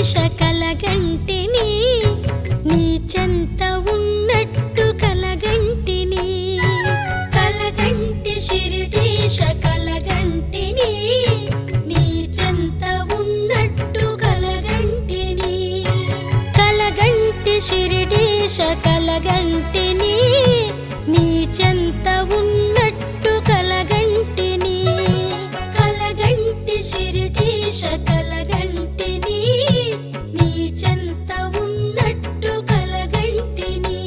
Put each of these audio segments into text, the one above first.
శిరిడీశ కలగంటిని నీ చెంత ఉన్నట్టు కలగంటిని కలగంటి శిరిడీశ కలగంటిని నీ చెంత ఉన్నట్టు కలగంటిని కలగంటి శిరిడీశ కలగంటిని నీ చెంత ఉన్నట్టు కలగంటిని కలగంటి శిరిడీశ కలగంటిని నీ చెంత ఉన్నట్టు కలగంటిని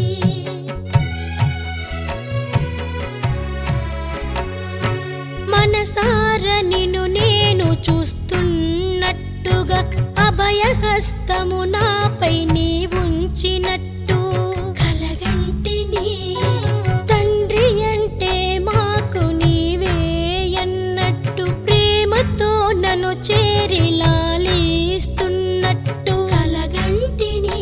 మనసార నిన్ను నేను చూస్తున్నట్టుగా అభయహస్తము నాపై నీ ఉంచినట్టు కలగంటిని తండ్రి అంటే మాకు నీవే అన్నట్టు ప్రేమతో నన్ను చేరి లాలిస్తున్నట్టు కలగంటిని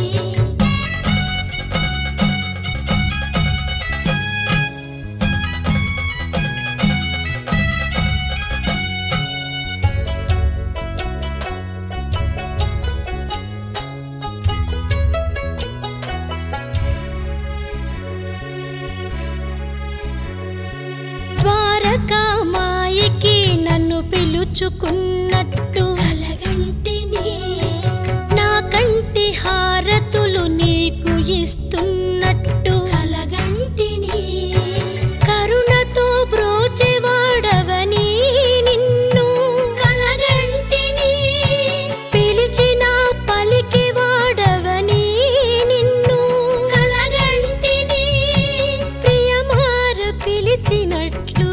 ద్వారకామాయికి నన్ను పిలుచుకున్నట్టు కలగంటిని నా కంటి హారతులు నీకు ఇస్తున్నట్టు కలగంటిని కరుణతో బ్రోచెవాడవని నిన్ను కలగంటిని పిలిచిన పలికివాడవని నిన్ను కలగంటిని ప్రియమార పిలిచినట్లు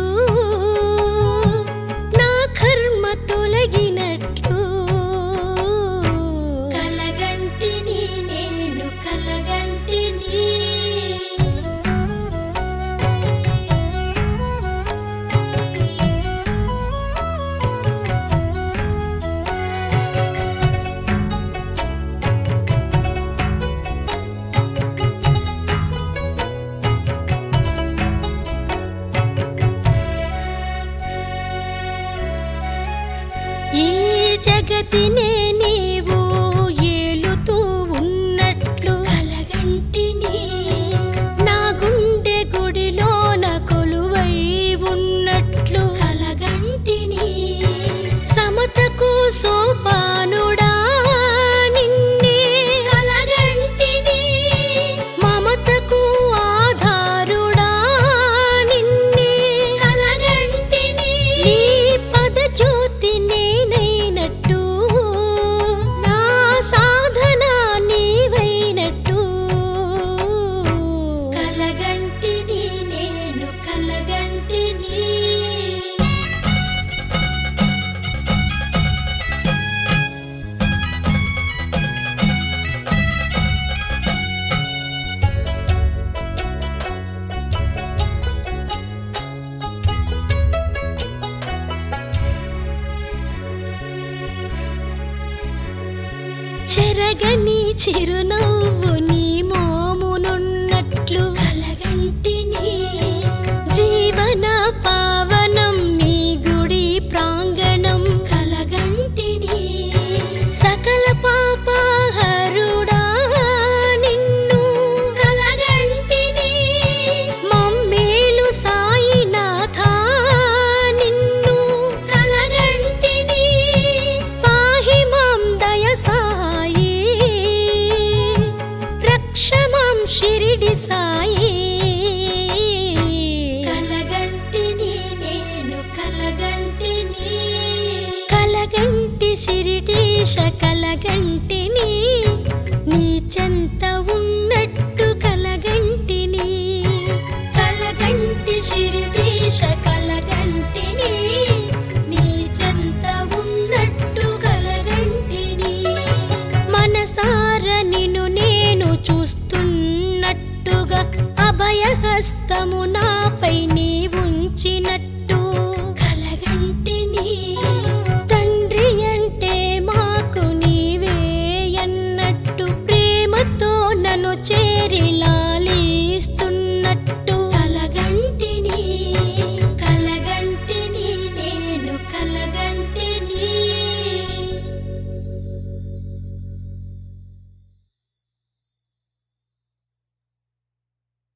నా కర్మ తొలగినట్లు కలగంటిని నేను కలగంటిని ఈ జగతినే నీవు ఏలుతూ ఉన్నట్లు కలగంటిని నా గుండె గుడిలోన కొలువై ఉన్నట్లు కలగంటిని సమతకు సోపానుడా నిన్నే కలగంటిని మమతకు ఆధారుడా నిన్నే కలగంటిని నీ పద జ్యోతి నేనైనట్టు నా సాధన నీవైనట్టు కలగంటిని నేను కలగంటిని చెరగని చిరునవ్వు నీ మోమునున్నట్లు కలగంటిని జీవన పావనం నీ గుడి ప్రాంగణం కలగంటిని సకల పాపహరుడా నిన్ను కలగంటిని మమ్మేలు సాయినాథ నిన్ను కలగంటిని పాహి మాం దయ సాయి రక్ష మాం షిరిడి సాయి కలగంటిని నేను కలగంటిని కలగంటి శిరిడీశ కలగంటిని నీ చెంత ఉన్నట్టు కలగంటిని కలగంటి శిరిడీశ కలగంటిని నీ చెంత ఉన్నట్టు కలగంటిని మనసార నిన్ను నేను చూస్తున్నట్టుగా అభయహస్తము నాపై నీ ఉంచినట్టు